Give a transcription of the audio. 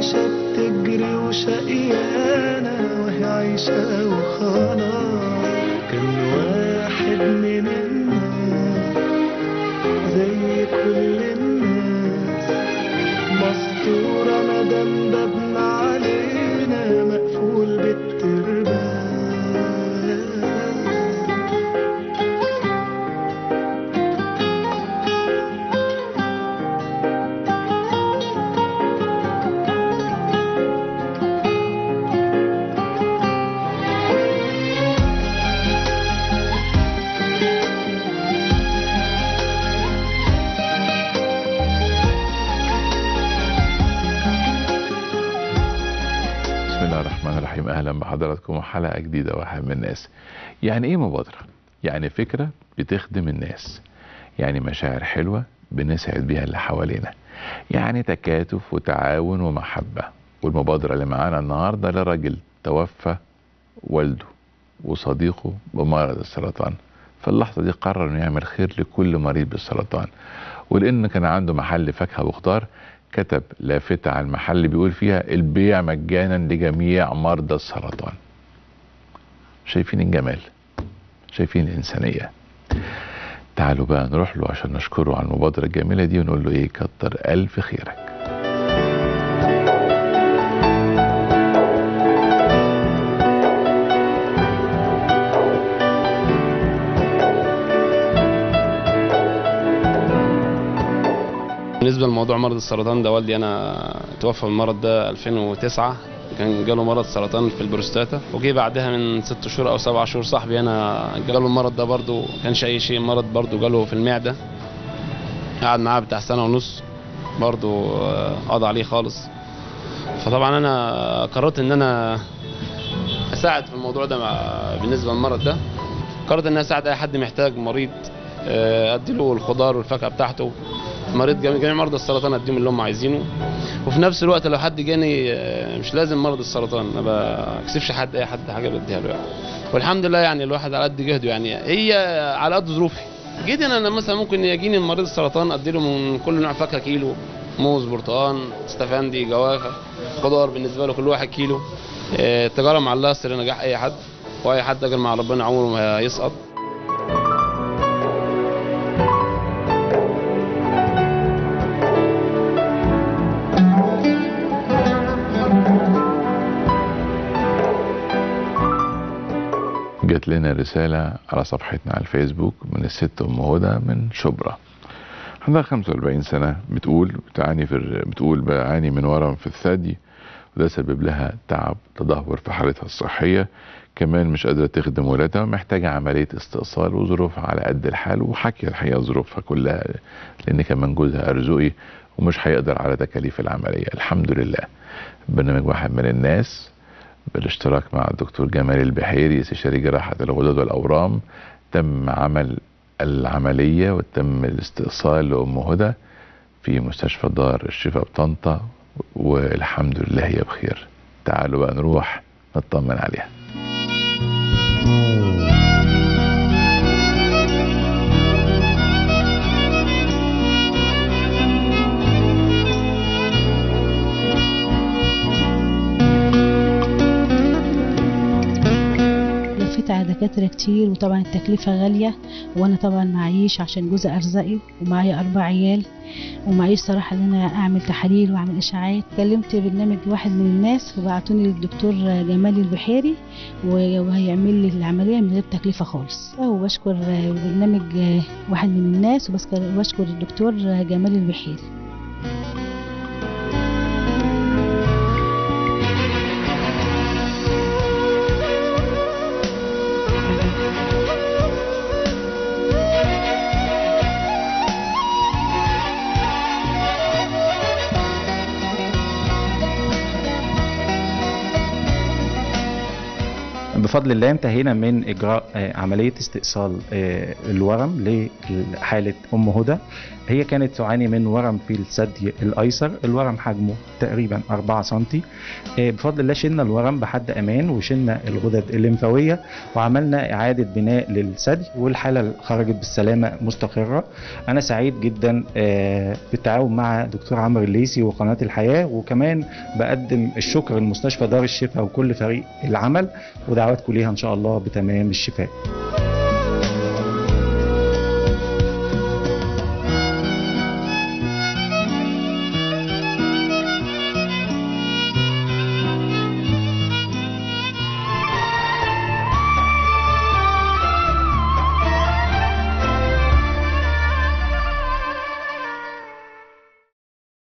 عايشة بتجري وشقيانة وهي عايشة وخلاص كان واحد من الناس زي كل الناس مستورة مدام بابنا علينا مقفول بالترباس بسم الله الرحمن الرحيم اهلا بحضراتكم وحلقه جديده واحد من الناس يعني ايه مبادره يعني فكره بتخدم الناس يعني مشاعر حلوه بنسعد بيها اللي حوالينا يعني تكاتف وتعاون ومحبه والمبادره اللي معانا النهارده لراجل توفى والده وصديقه بمرض السرطان في اللحظه دي قرر انه يعمل خير لكل مريض بالسرطان ولان كان عنده محل فاكهه وخضار كتب لافتة على المحل بيقول فيها البيع مجانا لجميع مرضى السرطان شايفين الجمال شايفين الإنسانية تعالوا بقى نروح له عشان نشكره على المبادرة الجميلة دي ونقول له ايه كتر ألف خيرك بالنسبه لموضوع مرض السرطان ده والدي انا توفى من المرض ده 2009 كان جاله مرض سرطان في البروستاتا وجي بعدها من ست شهور او سبع شهور صاحبي انا جاله المرض ده برضو كانش اي شيء مرض برضو جاله في المعده قعد معاه بتاع سنه ونص برضو آه، قضى عليه خالص فطبعا انا قررت ان انا اساعد في الموضوع ده مع بالنسبه للمرض ده قررت ان انا اساعد اي حد محتاج مريض آه، اديله الخضار والفاكهه بتاعته مريض جميع, جميع مرضى السرطان اديهم اللي هم عايزينه وفي نفس الوقت لو حد جاني آه، مش لازم مرض السرطان ما بكسفش حد اي حد حاجه بديها له يعني والحمد لله يعني الواحد على قد جهده يعني هي على قد ظروفي جيت انا أنا مثلا ممكن يجيني مريض السرطان اديله من كل نوع فاكهه كيلو موز برتقان استفندي جوافه خضار بالنسبه له كل واحد كيلو آه، التجاره مع الله سر نجاح اي حد واي حد اجر مع ربنا عمره ما يسقط جات لنا رسالة على صفحتنا على الفيسبوك من الست أم هدى من شبرا عندها 45 سنة بتقول بتعاني في الر- بتقول بعاني من ورم في الثدي وده سبب لها تعب تدهور في حالتها الصحية كمان مش قادرة تخدم ولادها ومحتاجة عملية استئصال وظروفها على قد الحال وحكي الحقيقة ظروفها كلها لأن كمان جوزها أرزقي ومش هيقدر على تكاليف العملية الحمد لله برنامج واحد من الناس بالاشتراك مع الدكتور جمال البحيري استشاري جراحة الغدد والأورام تم عمل العملية وتم الاستئصال لأم هدى في مستشفى دار الشفاء بطنطا والحمد لله هي بخير تعالوا بقى نروح نطمن عليها لفيت على دكاترة كتير وطبعا التكلفة غالية وانا طبعا معيش عشان جوزي ارزقي ومعايا اربع عيال ومعيش صراحة ان انا اعمل تحاليل واعمل اشاعات كلمت برنامج واحد من الناس فبعتوني للدكتور جمال البحيري و- وهيعمل لي العملية من غير تكلفة خالص وبشكر برنامج واحد من الناس وبشكر وبشكر الدكتور جمال البحيري بفضل الله انتهينا من اجراء آه، عمليه استئصال آه، الورم لحاله ام هدى هي كانت تعاني من ورم في الثدي الايسر الورم حجمه تقريبا 4 سم بفضل الله شلنا الورم بحد امان وشلنا الغدد الليمفاويه وعملنا اعاده بناء للثدي والحاله خرجت بالسلامه مستقره انا سعيد جدا آه، بالتعاون مع دكتور عمرو الليسي وقناه الحياه وكمان بقدم الشكر لمستشفى دار الشفاء وكل فريق العمل ودعواتكم ليها ان شاء الله بتمام الشفاء